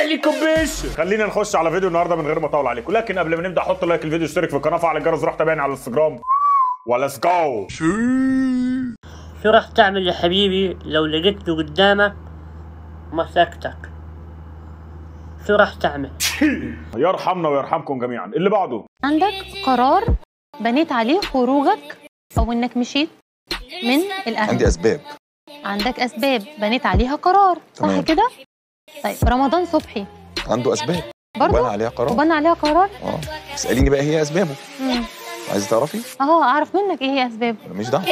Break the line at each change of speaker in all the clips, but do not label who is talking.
عليكم بيش خلينا نخش على فيديو النهارده من غير ما اطول عليكم لكن قبل ما نبدا حط لايك الفيديو اشترك في القناه فعل الجرس روح تابعني على الانستجرام وليتس جو
شو راح تعمل يا حبيبي لو لقيته قدامك مسكتك شو راح تعمل
يرحمنا ويرحمكم جميعا اللي بعده
عندك قرار بنيت عليه خروجك او انك مشيت من الاهل
عندي اسباب
عندك اسباب بنيت عليها قرار صح
تمام.
كده طيب رمضان صبحي
عنده اسباب
برضه
وبنى عليها قرار
وبنى عليها قرار
اه اساليني بقى هي اسبابه
مم.
عايزه تعرفي
اهو اعرف منك ايه هي اسبابه
ماليش دعوه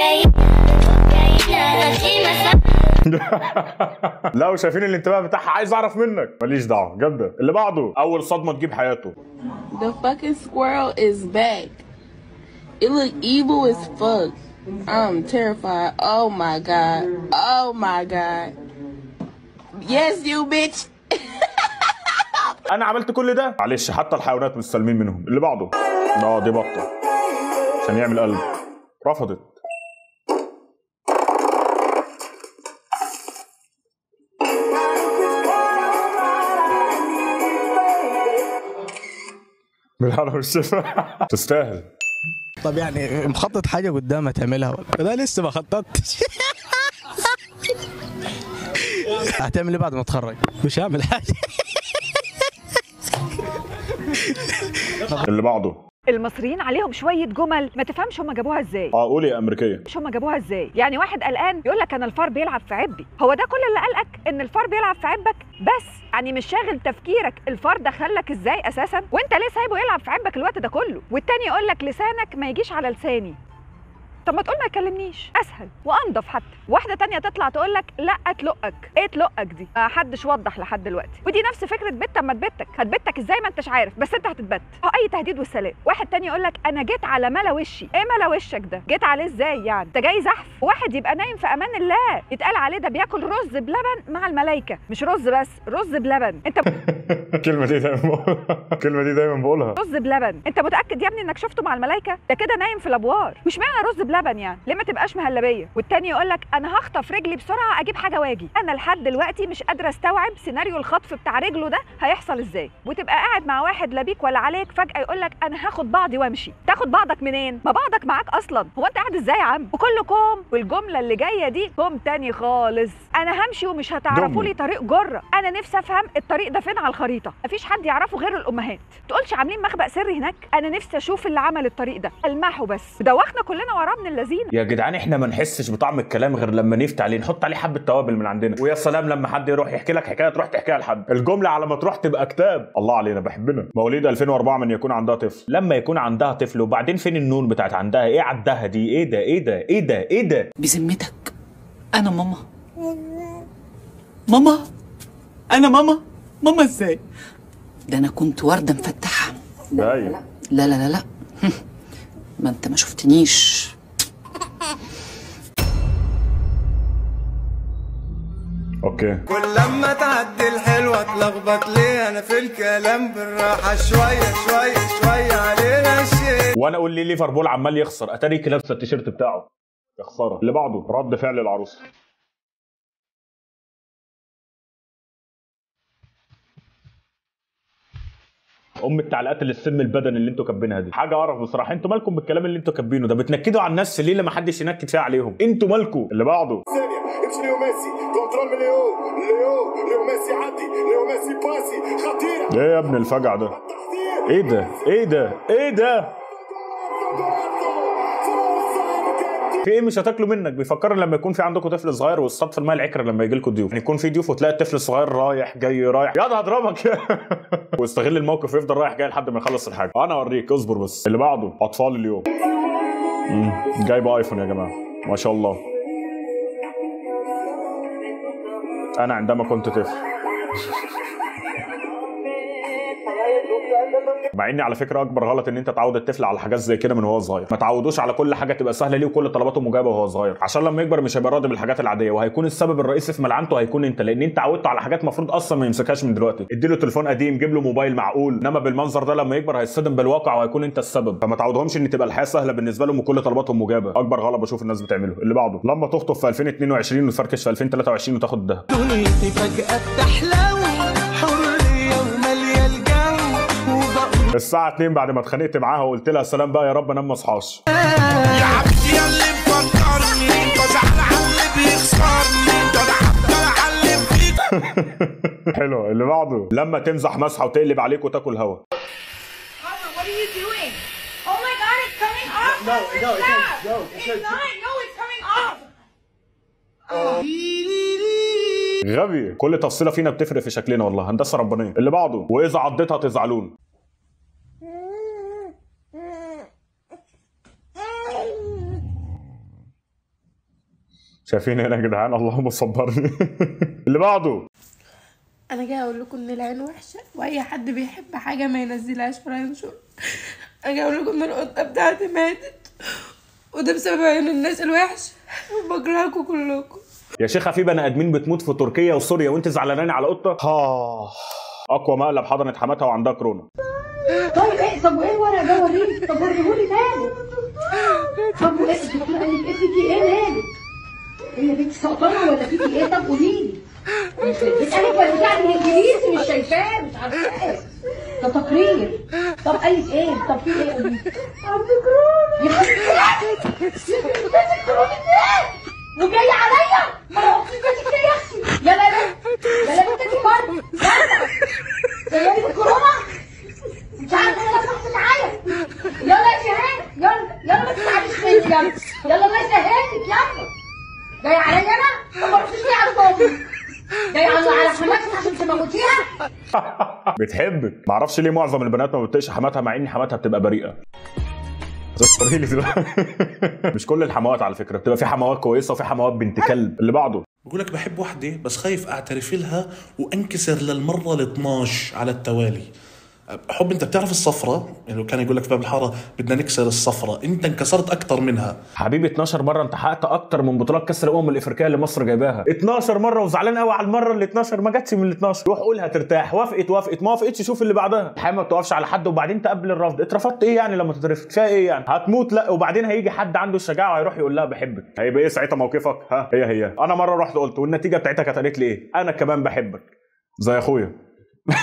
لا وشايفين الانتباه بتاعها عايز اعرف منك ماليش دعوه جامده اللي بعده اول صدمه تجيب حياته
The fucking squirrel is back. It look evil as fuck. I'm terrified. Oh my god. Oh my god. Yes, you bitch.
انا عملت كل ده معلش حتى الحيوانات مش سالمين منهم اللي بعده اه دي بطه عشان يعمل قلب رفضت بالهنا والشفا تستاهل
طب يعني مخطط حاجه قدامها تعملها ولا ده لسه ما خططتش هتعمل ايه بعد ما تتخرج؟ مش هعمل حاجه
اللي بعده
المصريين عليهم شويه جمل ما تفهمش هم جابوها ازاي
اه قولي يا امريكيه
مش هم جابوها ازاي يعني واحد قلقان يقول لك انا الفار بيلعب في عبي هو ده كل اللي قلقك ان الفار بيلعب في عبك بس يعني مش شاغل تفكيرك الفار دخلك ازاي اساسا وانت ليه سايبه يلعب في عبك الوقت ده كله والتاني يقول لك لسانك ما يجيش على لساني طب ما تقول ما يكلمنيش اسهل وانضف حتى واحده تانية تطلع تقول لك لا تلقك ايه تلقك دي ما حدش وضح لحد دلوقتي ودي نفس فكره بت اما تبتك هتبتك ازاي ما انتش عارف بس انت هتتبت هو اي تهديد والسلام واحد تاني يقول لك انا جيت على ملا وشي ايه ملا وشك ده جيت عليه ازاي يعني انت جاي زحف واحد يبقى نايم في امان الله يتقال عليه ده بياكل رز بلبن مع الملائكه مش رز بس رز بلبن انت
الكلمه دي دايما بقولها الكلمه دي دايما بقولها
رز بلبن انت متاكد يا ابني انك شفته مع الملائكه ده كده نايم في الابوار مش معنى رز بلبن يعني ليه ما تبقاش مهلبيه والتاني يقول لك انا هخطف رجلي بسرعه اجيب حاجه واجي انا لحد دلوقتي مش قادره استوعب سيناريو الخطف بتاع رجله ده هيحصل ازاي وتبقى قاعد مع واحد لا بيك ولا عليك فجاه يقول لك انا هاخد بعضي وامشي تاخد بعضك منين ما بعضك معاك اصلا هو انت قاعد ازاي يا عم وكل كوم والجمله اللي جايه دي كوم تاني خالص انا همشي ومش هتعرفوا
دمي.
لي طريق جره انا نفسي افهم الطريق ده فين على الخريطه مفيش حد يعرفه غير الامهات تقولش عاملين مخبأ سري هناك انا نفسي اشوف اللي عمل الطريق ده المحه بس دوخنا كلنا وراه من اللذين
يا جدعان احنا ما نحسش بطعم الكلام غير لما نفتي عليه نحط عليه حبه توابل من عندنا ويا سلام لما حد يروح يحكي لك حكايه تروح تحكيها لحد الجمله على ما تروح تبقى كتاب الله علينا بحبنا مواليد 2004 من يكون عندها طفل لما يكون عندها طفل وبعدين فين النون بتاعت عندها ايه عدها دي ايه ده ايه ده ايه ده ايه ده
بذمتك انا ماما ماما انا ماما ماما ازاي ده انا كنت ورده مفتحه
باين
لا لا لا لا ما انت ما شفتنيش
اوكي
كل لما تعدي الحلوة اتلخبط ليه انا في الكلام بالراحة شوية شوية شوية علينا الشيء
وانا اقول ليه ليفربول عمال يخسر اتاريك لابسه التيشيرت بتاعه يا خساره اللي بعده رد فعل العروسه ام التعليقات اللي السم البدني اللي انتوا كاتبينها دي حاجه قرف بصراحه انتوا مالكم بالكلام اللي انتوا كاتبينه ده بتنكدوا على الناس ليه لما حدش ينكد فيها عليهم انتوا مالكم اللي بعده
ثانية امشي ليو ميسي كنترول من ليو ليو ليو ميسي عدي ليو ميسي باسي خطيرة
ايه يا ابن الفجع ده
تحضير
ايه ده ايه ده ايه ده في ايه مش هتاكلوا منك بيفكرني لما يكون في عندكم طفل صغير والصد في الماء العكر لما يجي لكم ضيوف يعني يكون في ضيوف وتلاقي الطفل الصغير رايح جاي رايح يا ده هضربك واستغل الموقف ويفضل رايح جاي لحد ما يخلص الحاجه انا اوريك اصبر بس اللي بعده اطفال اليوم مم. جايب ايفون يا جماعه ما شاء الله انا عندما كنت طفل مع ان على فكره اكبر غلط ان انت تعود الطفل على حاجات زي كده من وهو صغير ما تعودوش على كل حاجه تبقى سهله ليه وكل طلباته مجابه وهو صغير عشان لما يكبر مش هيبقى راضي بالحاجات العاديه وهيكون السبب الرئيسي في ملعنته هيكون انت لان انت عودته على حاجات المفروض اصلا ما يمسكهاش من دلوقتي اديله تليفون قديم جيب له موبايل معقول انما بالمنظر ده لما يكبر هيصطدم بالواقع وهيكون انت السبب فما تعودهمش ان تبقى الحياه سهله بالنسبه لهم وكل طلباتهم مجابه اكبر غلط بشوف الناس بتعمله اللي بعده لما تخطب في 2022 وتفركش في 2023 وتاخد ده
دنيتي فجأة بتحلو حرية
الساعه 2 بعد ما اتخانقت معاها وقلت لها سلام بقى يا رب انام ما اصحاش
يا عبدي يا اللي مفكرني بزعل على اللي بيخسرني ده انا هفضل اعلم فيك
حلو اللي بعده لما تمزح مسحه وتقلب عليك وتاكل هوا
What are you doing? Oh my god, it's coming off! No, no, it's not. No, it's not. No, it's coming off.
غبي كل تفصيله فينا بتفرق في شكلنا والله هندسه ربانيه اللي بعده واذا عضتها تزعلون شايفين هنا يا جدعان اللهم صبرني اللي بعده
انا جاي اقول لكم ان العين وحشه واي حد بيحب حاجه ما ينزلهاش ولا ينشر انا جاي اقول لكم ان القطه بتاعتي ماتت وده بسبب عيون الناس الوحشه وبكرهكم كلكم
يا شيخه في بني ادمين بتموت في تركيا وسوريا وانت زعلانه على قطه ها اقوى مقلب حضنت حماتها وعندها كورونا
طيب ايه طب وايه الورق ده وريني طب وريهولي مالك طب وايه الدكتور قال لك ايه فيكي ايه مالك ايه يا بنتي سقطانه ولا فيكي ايه طب قولي لي بتسالك ولا بتاع بالانجليزي مش شايفاه مش عارفاه ده تقرير طب قالت ايه طب في ايه قولي لي عندي كورونا يا بنتي يا كورونا ايه وجاي عليا ما انا قلت لك كتير يا اختي يلا يا بنت يلا يا بنت انت بره يلا جايه لي كورونا مش عارفه انا لو معايا يلا يا شهاد يلا يلا ما تزعليش مني يلا يلا الله يسهلك يلا جاي عليا انا طب ما رحتش ليه على فاضي جاي على على حماتك عشان تموتيها
بتحبك معرفش ليه معظم البنات ما بتطيقش حماتها مع ان حماتها بتبقى بريئه تصري لي دلوقتي. مش كل الحموات على فكره بتبقى في حموات كويسه وفي حموات بنت كلب اللي بعده
بقول لك بحب وحده بس خايف اعترف لها وانكسر للمره ال 12 على التوالي حب انت بتعرف الصفرة يعني لو كان يقول لك في باب الحاره بدنا نكسر الصفرة انت انكسرت اكثر منها
حبيبي 12 مره انت حققت اكتر من بطولات كاس الامم الافريقيه اللي مصر جايباها 12 مره وزعلان قوي على المره اللي 12 ما جاتش من ال 12 روح قولها ترتاح وافقت وافقت ما وافقتش شوف اللي بعدها الحياه ما بتقفش على حد وبعدين تقبل الرفض اترفضت ايه يعني لما تترفض فيها ايه يعني هتموت لا وبعدين هيجي حد عنده الشجاعه وهيروح يقول لها بحبك هيبقى ايه ساعتها موقفك ها هي هي انا مره رحت قلت والنتيجه بتاعتها كانت قالت لي ايه انا كمان بحبك زي اخويا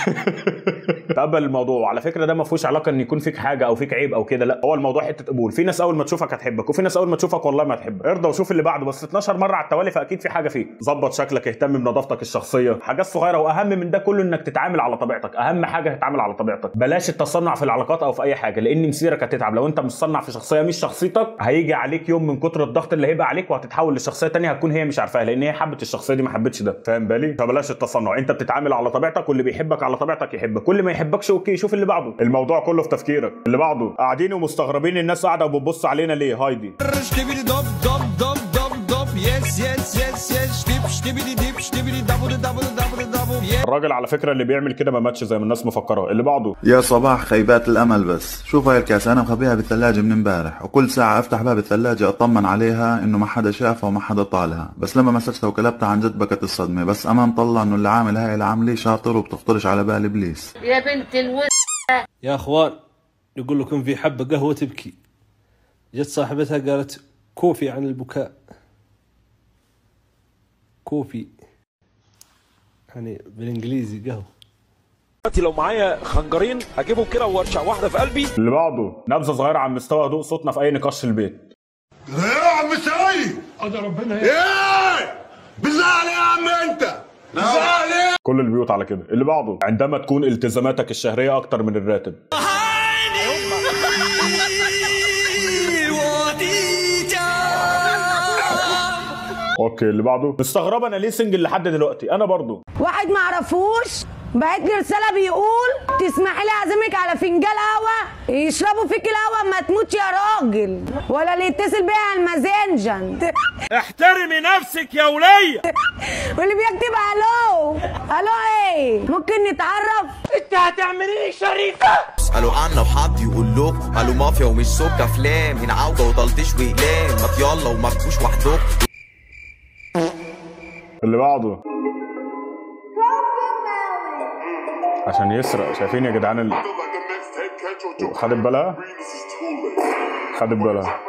تقبل الموضوع وعلى فكره ده ما فيهوش علاقه ان يكون فيك حاجه او فيك عيب او كده لا هو الموضوع حته قبول في ناس اول ما تشوفك هتحبك وفي ناس اول ما تشوفك والله ما هتحبك ارضى وشوف اللي بعده بس 12 مره على التوالي فاكيد في حاجه فيك ظبط شكلك اهتم بنظافتك الشخصيه حاجات صغيره واهم من ده كله انك تتعامل على طبيعتك اهم حاجه تتعامل على طبيعتك بلاش التصنع في العلاقات او في اي حاجه لان مسيرك هتتعب لو انت مصنع في شخصيه مش شخصيتك هيجي عليك يوم من كتر الضغط اللي هيبقى عليك وهتتحول لشخصيه تانية هتكون هي مش عارفاها لان هي حبت الشخصيه دي ما حبتش ده فاهم بالي فبلاش التصنع انت بتتعامل على طبيعتك واللي بيحبك على طبيعتك يحبك كل ما يحبكش اوكي شوف اللي بعده الموضوع كله في تفكيرك اللي بعده قاعدين ومستغربين الناس قاعده وبتبص علينا ليه هايدي
شتبيدي دب دب دب دب دب يس يس يس يس شتب شتبيدي دب شتبيدي دبل دبل دبل دبل
الراجل على فكره اللي بيعمل كده ما ماتش زي ما الناس مفكره اللي بعده
يا صباح خيبات الامل بس شوف هاي الكاسه انا مخبيها بالثلاجه من امبارح وكل ساعه افتح باب الثلاجه اطمن عليها انه ما حدا شافها وما حدا طالها بس لما مسكتها وكلبتها عن جد بكت الصدمه بس امان طلع انه اللي عامل هاي العمليه شاطر وبتخطرش على بال ابليس
يا بنت الوسخة
يا اخوان يقول لكم في حبه قهوه تبكي جت صاحبتها قالت كوفي عن البكاء كوفي يعني بالانجليزي قهوه
دلوقتي لو معايا خنجرين اجيبهم كده وارشع واحده في قلبي
اللي بعده نبذه صغيره عن مستوى هدوء صوتنا في اي نقاش في البيت
يا عم سعيد قدر ربنا ايه بزعل يا عم انت بزعل ايه
كل البيوت على كده اللي بعده عندما تكون التزاماتك الشهريه اكتر من الراتب اوكي اللي بعده مستغربه انا ليه سنجل لحد دلوقتي انا برضو
واحد معرفوش بعت لي رساله بيقول تسمحي لي اعزمك على فنجان قهوه يشربوا فيك القهوه ما تموتش يا راجل ولا اللي يتصل بيا على المازنجر
احترمي نفسك يا وليه
واللي بيكتب الو الو ايه ممكن نتعرف
انت هتعملي لي شريفة
اسألوا عنا وحد يقول لكم قالوا مافيا ومش سوق افلام هنا عودة وضلتش واقلام ما يلا وما تكوش وحدكم
اللي بعده عشان يسرق شايفين يا جدعان ال... خدت بالها خدت بالها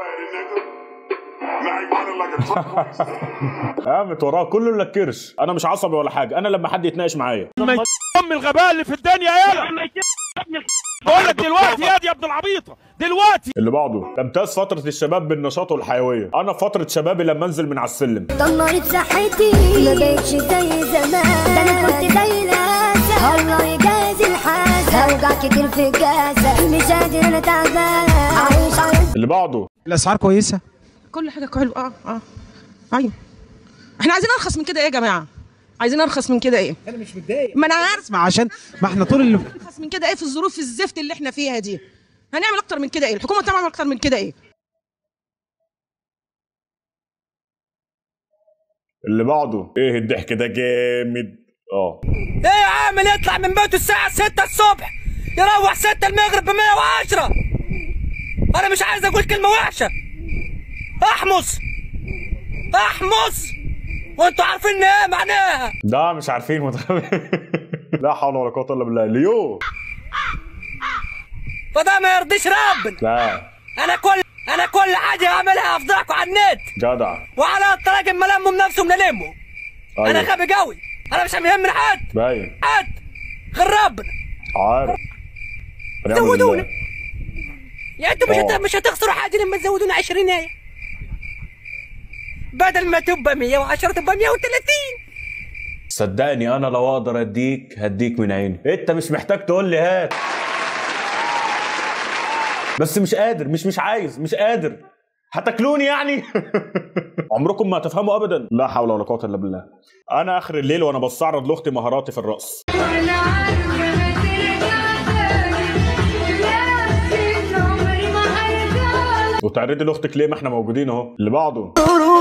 قامت وراه كله الا الكرش انا مش عصبي ولا حاجه انا لما حد يتناقش معايا
ام الغباء اللي في الدنيا يلا بقول لك دلوقتي يا دي يا ابن العبيطه دلوقتي
اللي بعده تمتاز فتره الشباب بالنشاط والحيويه انا في فتره شبابي لما انزل من على السلم
دمرت صحتي ما بقتش زي زمان ده انا كنت زي الاسد الله يجازي الحاسد اوجع كتير في الجسد مش قادر انا تعبان عايش على
اللي بعده
الاسعار كويسه
كل حاجه حلوه اه اه ايوه احنا عايزين ارخص من كده ايه يا جماعه عايزين ارخص من كده ايه
انا مش متضايق
ما انا عارف
ما عشان ما احنا طول اللي
ارخص من كده ايه في الظروف الزفت اللي احنا فيها دي هنعمل اكتر من كده ايه الحكومه تعمل اكتر من كده ايه
اللي بعده ايه الضحك ده جامد اه
ايه يا عامل يطلع من بيته الساعة 6 الصبح يروح 6 المغرب ب 110 انا مش عايز اقول كلمة وحشة احمص احمص وانتوا عارفين ايه معناها
ده مش عارفين متخيل لا حول ولا قوه الا بالله ليو
فده ما يرضيش ربنا
لا
انا كل انا كل حاجة هعملها افضحكوا على النت
جدع
وعلى الطريق اما لموا بنفسهم نلموا انا
أيوة.
غبي قوي انا مش مهم من حد
باين
حد غير ربنا
عارف ونعم
زودونا.
بالله.
يعني انتوا مش
آه.
هت- مش هتخسروا حاجه لما تزودونا 20 ايه بدل ما تبقى 110 تبقى 130
صدقني انا لو اقدر اديك هديك من عيني انت مش محتاج تقول لي هات بس مش قادر مش مش عايز مش قادر هتاكلوني يعني عمركم ما هتفهموا ابدا لا حول ولا قوه الا بالله انا اخر الليل وانا بستعرض لاختي مهاراتي في الرقص وتعرضي لاختك ليه ما احنا موجودين اهو اللي بعده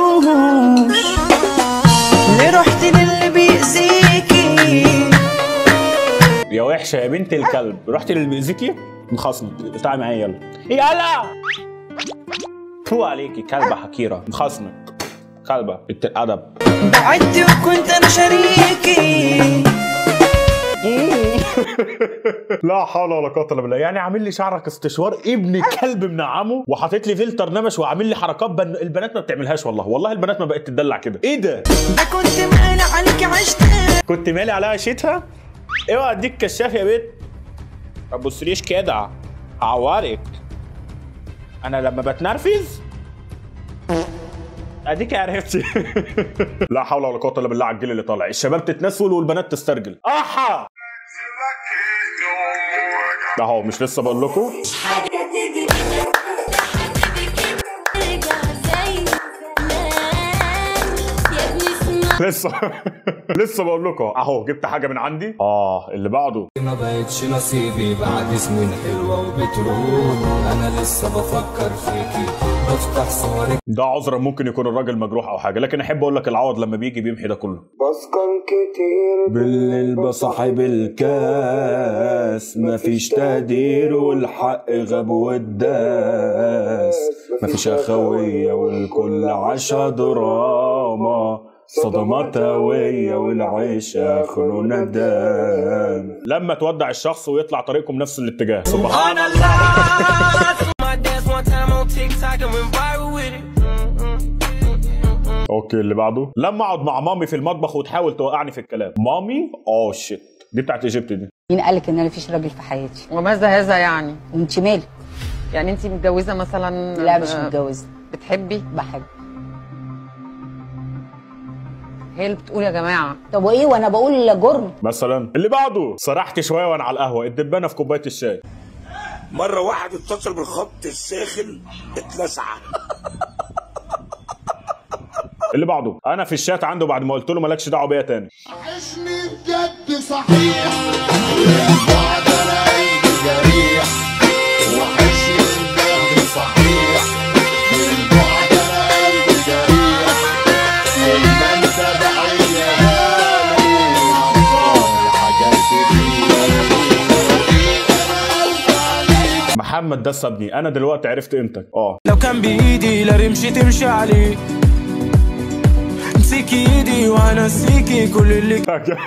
ليه رحت للي بيأذيكي
يا وحشه يا بنت الكلب رحتي للميوزيكي مخصمك تعالي معايا يلا يلا فو عليكي كلبه حكيره مخصمك كلبه بنت الادب
بعدي وكنت انا شريكي
لا حول ولا قوه الا بالله يعني عامل لي شعرك استشوار ابن كلب منعمه وحاطط لي فلتر نمش وعامل لي حركات بن... البنات ما بتعملهاش والله والله البنات ما بقت تدلع كده ايه ده
ده كنت مالي عليكي عشت
كنت مالي عليها عيشتها اوعى اديك كشاف يا بنت ما تبصليش كده هعورك انا لما بتنرفز اديك عرفتي لا حول ولا قوه الا بالله على الجيل اللي طالع الشباب تتنسول والبنات تسترجل احا اهو مش لسه بقول لكم لسه لسه بقول لكم اهو جبت حاجه من عندي اه اللي بعده
ما بقتش نصيبي بعد سنين حلوة وبتروح أنا لسه بفكر فيكي بفتح صورك
ده عذرا ممكن يكون الراجل مجروح او حاجه لكن احب اقول لك العوض لما بيجي بيمحي ده كله
بسكن كتير
بالليل بصاحب الكاس مفيش تقدير والحق غاب وداس مفيش اخوية والكل عاشا دراما صدمات هوية والعيش اخره ندام لما تودع الشخص ويطلع طريقكم نفس الاتجاه سبحان
My dance one time on TikTok and went viral with it.
اوكي اللي بعده لما اقعد مع مامي في المطبخ وتحاول توقعني في الكلام مامي اه شيت دي بتاعت ايجيبت دي
مين قالك ان انا مفيش راجل في حياتي
وماذا هذا يعني
وانت مالك
يعني انت متجوزه مثلا
لا مش
ب-
متجوزه
بتحبي
بحب
هي اللي بتقول يا جماعه
طب وايه وانا بقول جرم
مثلا اللي بعده سرحت شويه وانا على القهوه الدبانه في كوبايه الشاي
مرة واحد اتصل بالخط الساخن اتلسع
اللي بعده انا في الشات عنده بعد ما قلت له مالكش دعوه بيا تاني
وحشني بجد صحيح والبعد انا قلبي جريح وحشني بجد صحيح والبعد انا قلبي جريح لما انت بعيد يا غالي عطاني حاجات كتير
محمد ده سابني انا دلوقتي عرفت قيمتك اه
لو كان بإيدي لا رمشي تمشي عليه امسكي ايدي وهنسيكي كل اللي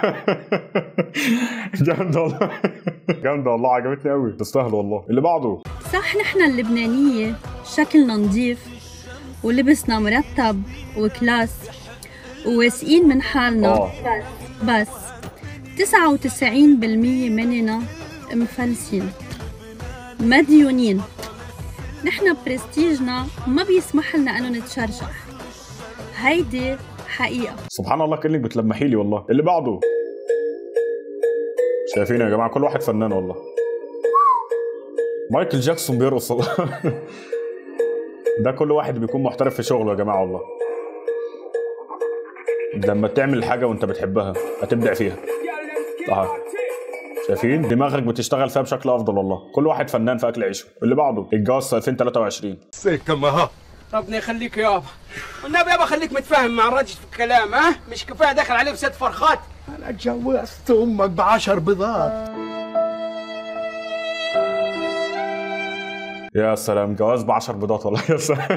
جامده والله جامده والله عجبتني قوي تستاهل والله اللي بعده
صح نحن اللبنانية شكلنا نظيف ولبسنا مرتب وكلاس وواثقين من حالنا
آه.
بس 99% مننا مفلسين مديونين نحن برستيجنا ما بيسمح لنا انه نتشرشح هيدي حقيقة
سبحان الله كانك بتلمحي لي والله اللي بعده شايفين يا جماعه كل واحد فنان والله مايكل جاكسون بيرقص والله ده كل واحد بيكون محترف في شغله يا جماعه والله لما تعمل حاجه وانت بتحبها هتبدع فيها اهو شايفين دماغك بتشتغل فيها بشكل افضل والله كل واحد فنان في اكل عيشه اللي بعده الجواز 2023
سكة ما ها
ربنا يخليك يابا والنبي يابا خليك متفاهم مع الراجل في الكلام ها مش كفايه داخل عليه بست فرخات
انا اتجوزت امك بعشر بيضات
يا سلام جواز ب 10 بيضات والله يا سلام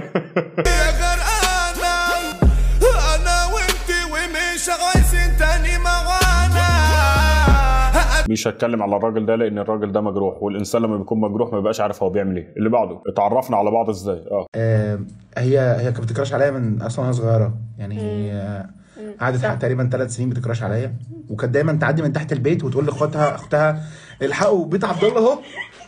انا وانتي ومش عايزين تاني معانا
مش هتكلم على الراجل ده لان الراجل ده مجروح والانسان لما بيكون مجروح ما بيبقاش عارف هو بيعمل ايه اللي بعده اتعرفنا على بعض ازاي اه
آه، هي هي كانت بتكراش عليا من اصلا وانا صغيره يعني هي قعدت حق تقريبا ثلاث سنين بتكراش عليا وكانت دايما تعدي من تحت البيت وتقول لاخواتها اختها الحقوا بيت عبد الله اهو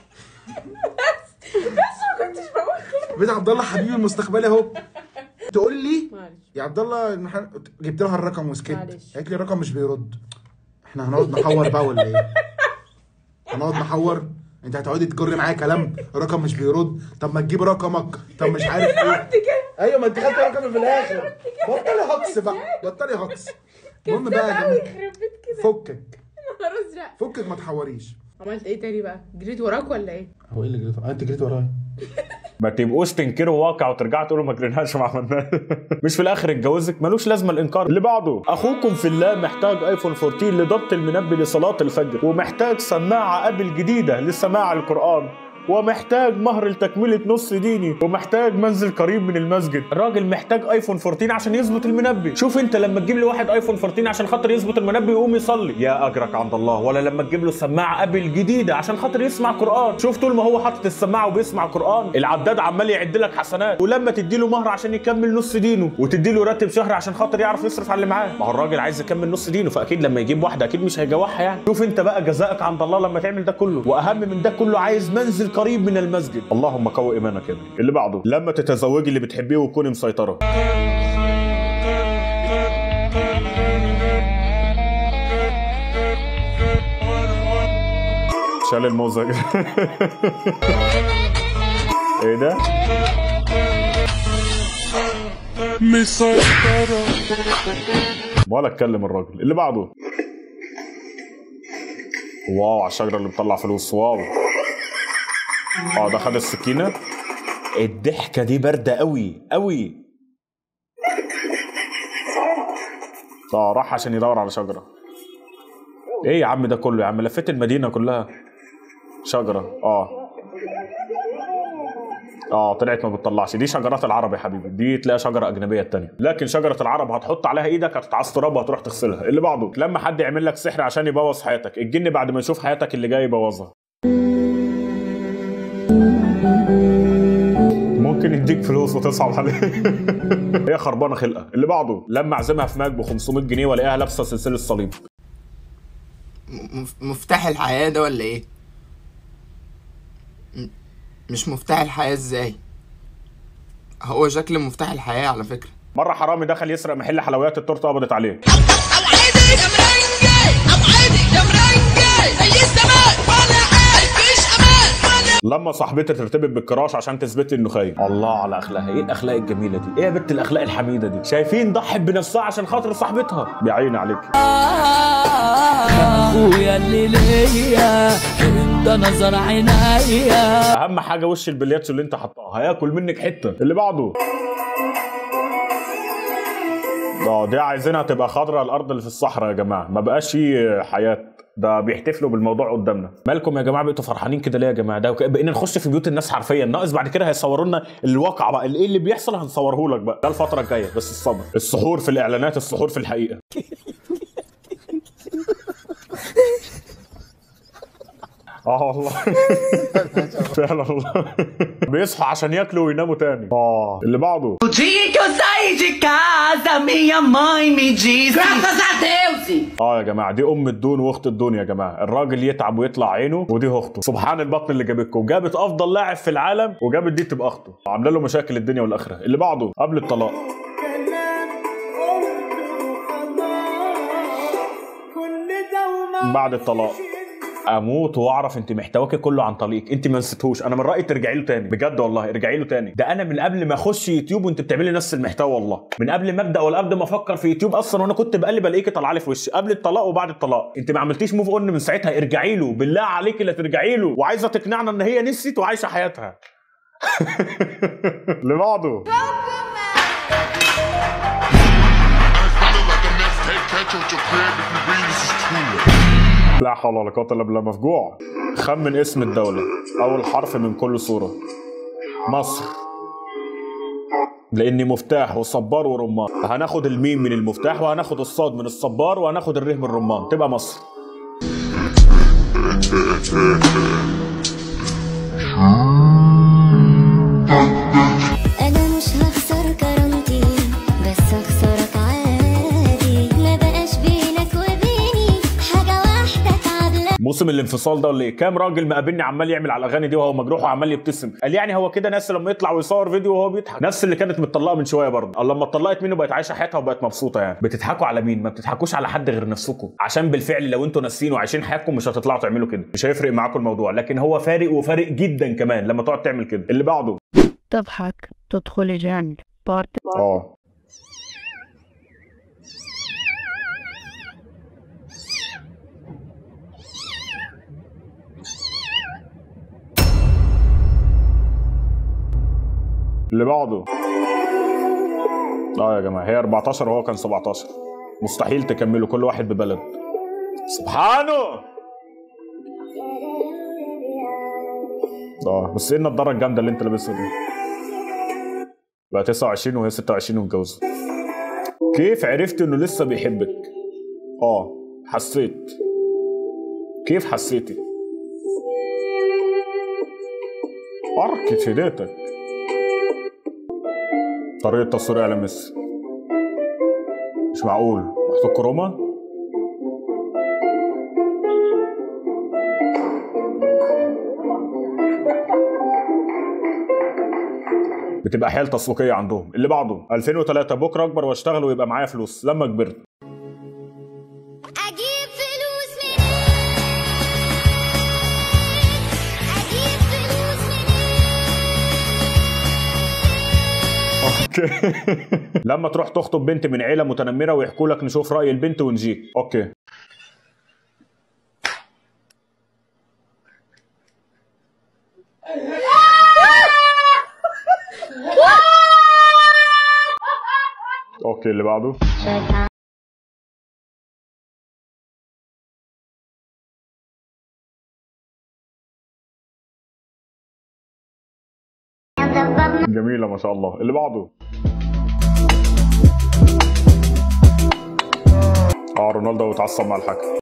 بس ما كنتش بقول
بيت عبد الله حبيبي المستقبلي اهو تقول لي يا عبد الله المح- جبت لها الرقم وسكت قالت لي الرقم مش بيرد احنا هنقعد نحور بقى ولا ايه؟ هنقعد نحور انت هتقعدي تجري معايا كلام الرقم مش بيرد طب ما تجيب رقمك طب مش عارف ايه ايوه ما انت خدت رقمي في الاخر بطلي هكس بقى بطلي هكس المهم بقى يا
قوي
جماعة،
يخرب بيت كده
فكك
نهار ازرق
فكك ما تحوريش
عملت ايه تاني بقى؟ جريت وراك ولا ايه؟
هو ايه اللي جريت آه، انت جريت ورايا
ما تبقوش تنكروا واقع وترجعوا تقولوا ما جريناش وما عملناش مش في الاخر اتجوزك ملوش لازمه الانكار اللي بعده اخوكم في الله محتاج ايفون 14 لضبط المنبه لصلاه الفجر ومحتاج سماعه ابل جديده لسماع القران ومحتاج مهر لتكمله نص ديني ومحتاج منزل قريب من المسجد الراجل محتاج ايفون 14 عشان يظبط المنبه شوف انت لما تجيب لي واحد ايفون 14 عشان خاطر يظبط المنبه يقوم يصلي يا اجرك عند الله ولا لما تجيب له سماعه ابل جديده عشان خاطر يسمع قران شوف طول ما هو حاطط السماعه وبيسمع قران العداد عمال يعد لك حسنات ولما تدي له مهر عشان يكمل نص دينه وتدي له راتب شهر عشان خاطر يعرف يصرف على اللي معاه ما هو الراجل عايز يكمل نص دينه فاكيد لما يجيب واحده اكيد مش هيجوعها يعني شوف انت بقى جزائك عند الله لما تعمل ده كله واهم من ده كله عايز منزل قريب من المسجد اللهم قوي ايمانك يا ابني اللي بعده لما تتزوجي اللي بتحبيه وتكوني مسيطره شال الموزة ايه ده؟
مسيطرة
ولا اتكلم الراجل اللي بعده واو على الشجره اللي بتطلع فلوس واو اه ده خد السكينه الضحكه دي بارده قوي قوي اه راح عشان يدور على شجره ايه يا عم ده كله يا عم لفيت المدينه كلها شجره اه اه طلعت ما بتطلعش دي شجرات العرب يا حبيبي دي تلاقي شجره اجنبيه التانية لكن شجره العرب هتحط عليها ايدك هتتعص تراب وهتروح تغسلها اللي بعده لما حد يعمل لك سحر عشان يبوظ حياتك الجن بعد ما يشوف حياتك اللي جاي يبوظها ممكن يديك فلوس وتصعب عليه هي خربانه خلقه اللي بعده لما اعزمها في ماك ب 500 جنيه والاقيها لابسه سلسله صليب
مف- مفتاح الحياة ده ولا ايه؟ م- مش مفتاح الحياة ازاي؟ هو شكل مفتاح الحياة على فكرة
مره حرامي دخل يسرق محل حلويات التورته قبضت عليه لما صاحبتي ترتبط بالكراش عشان تثبت لي انه خاين الله على اخلاقها ايه الاخلاق الجميله دي ايه يا بنت الاخلاق الحميده دي شايفين ضحت بنفسها عشان خاطر صاحبتها بعيني عليك
اخويا اللي ليا انت نظر عينيا
اهم حاجه وش البلياتشو اللي انت حطها هياكل منك حته اللي بعده اه دي عايزينها تبقى خضراء الارض اللي في الصحراء يا جماعه ما بقاش في حياه ده بيحتفلوا بالموضوع قدامنا مالكم يا جماعه بقيتوا فرحانين كده ليه يا جماعه ده وك- بقينا نخش في بيوت الناس حرفيا ناقص بعد كده هيصوروا لنا الواقع بقى ايه اللي بيحصل هنصوره لك بقى ده الفتره الجايه بس الصبر السحور في الاعلانات السحور في الحقيقه اه والله فعلا والله بيصحوا عشان ياكلوا ويناموا تاني اه اللي بعده
O dia que eu saí de casa, minha mãe me disse. Graças a Deus!
اه يا جماعه دي ام الدون واخت الدون يا جماعه الراجل يتعب ويطلع عينه ودي اخته سبحان البطن اللي جابتكم جابت افضل لاعب في العالم وجابت دي تبقى اخته عامله له مشاكل الدنيا والاخره اللي بعده قبل الطلاق بعد الطلاق اموت واعرف انت محتواكي كله عن طريقك انت ما نسيتهوش انا من رايي ترجعي له تاني بجد والله ارجعي له تاني ده انا من قبل ما اخش يوتيوب وانت بتعملي نفس المحتوى والله من قبل ما ابدا ولا قبل ما افكر في يوتيوب اصلا وانا كنت بقلب الاقيكي طالعه لي في وشي قبل الطلاق وبعد الطلاق انت ما عملتيش موف اون من ساعتها ارجعي له بالله عليكي لا ترجعي له وعايزه تقنعنا ان هي نسيت وعايشه حياتها اللي بعده لا حول ولا قوة إلا بالله مفجوع خمن اسم الدولة أول حرف من كل صورة مصر لاني مفتاح وصبار ورمان هناخد الميم من المفتاح وهناخد الصاد من الصبار وهناخد الره من الرمان تبقى مصر
انا مش هخسر كرامتي بس هخسرك عادي ما بقاش بينك وبيني حاجه واحده تعب
موسم الانفصال ده ولا ايه كام راجل مقابلني عمال يعمل على الاغاني دي وهو مجروح وعمال يبتسم قال يعني هو كده ناس لما يطلع ويصور فيديو وهو بيضحك نفس اللي كانت متطلقه من شويه برضه الله لما اتطلقت منه بقت عايشه حياتها وبقت مبسوطه يعني بتضحكوا على مين ما بتضحكوش على حد غير نفسكم عشان بالفعل لو انتوا ناسيين وعايشين حياتكم مش هتطلعوا تعملوا كده مش هيفرق معاكم الموضوع لكن هو فارق وفارق جدا كمان لما تقعد تعمل كده اللي بعده
تضحك تدخل جنب بارت
اه اللي بعده اه يا جماعه هي 14 وهو كان 17 مستحيل تكملوا كل واحد ببلد سبحانه اه بس ايه النضاره الجامده اللي انت لابسها دي بقى 29 وهي 26 ومتجوزه كيف عرفت انه لسه بيحبك اه حسيت كيف حسيتي حركة هديتك طريقة تصوير على ميسي مش معقول محطوط كروما بتبقى حيل تسويقيه عندهم اللي بعده 2003 بكره اكبر واشتغل ويبقى معايا فلوس لما كبرت
اجيب فلوس منين اجيب فلوس
اوكي لما تروح تخطب بنت من عيله متنمره ويحكوا لك نشوف راي البنت ونجيك اوكي اوكي اللي بعده جميلة ما شاء الله اللي بعده اه رونالدو اتعصب مع الحكم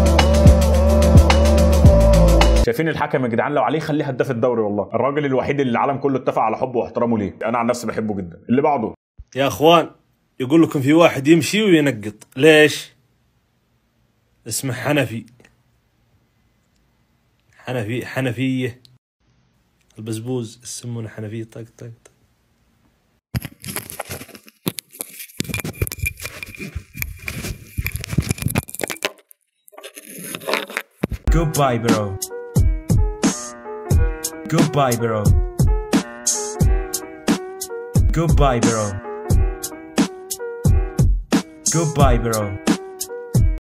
شايفين الحكم يا جدعان لو عليه خليه هداف الدوري والله الراجل الوحيد اللي العالم كله اتفق على حبه واحترامه ليه انا عن نفسي بحبه جدا اللي بعده
يا اخوان يقول لكم في واحد يمشي وينقط ليش اسمه حنفي حنفي حنفية البزبوز يسمونه حنفية طق طق طق
Goodbye, bro. Goodbye, bro. Goodbye, bro. Goodbye, bro.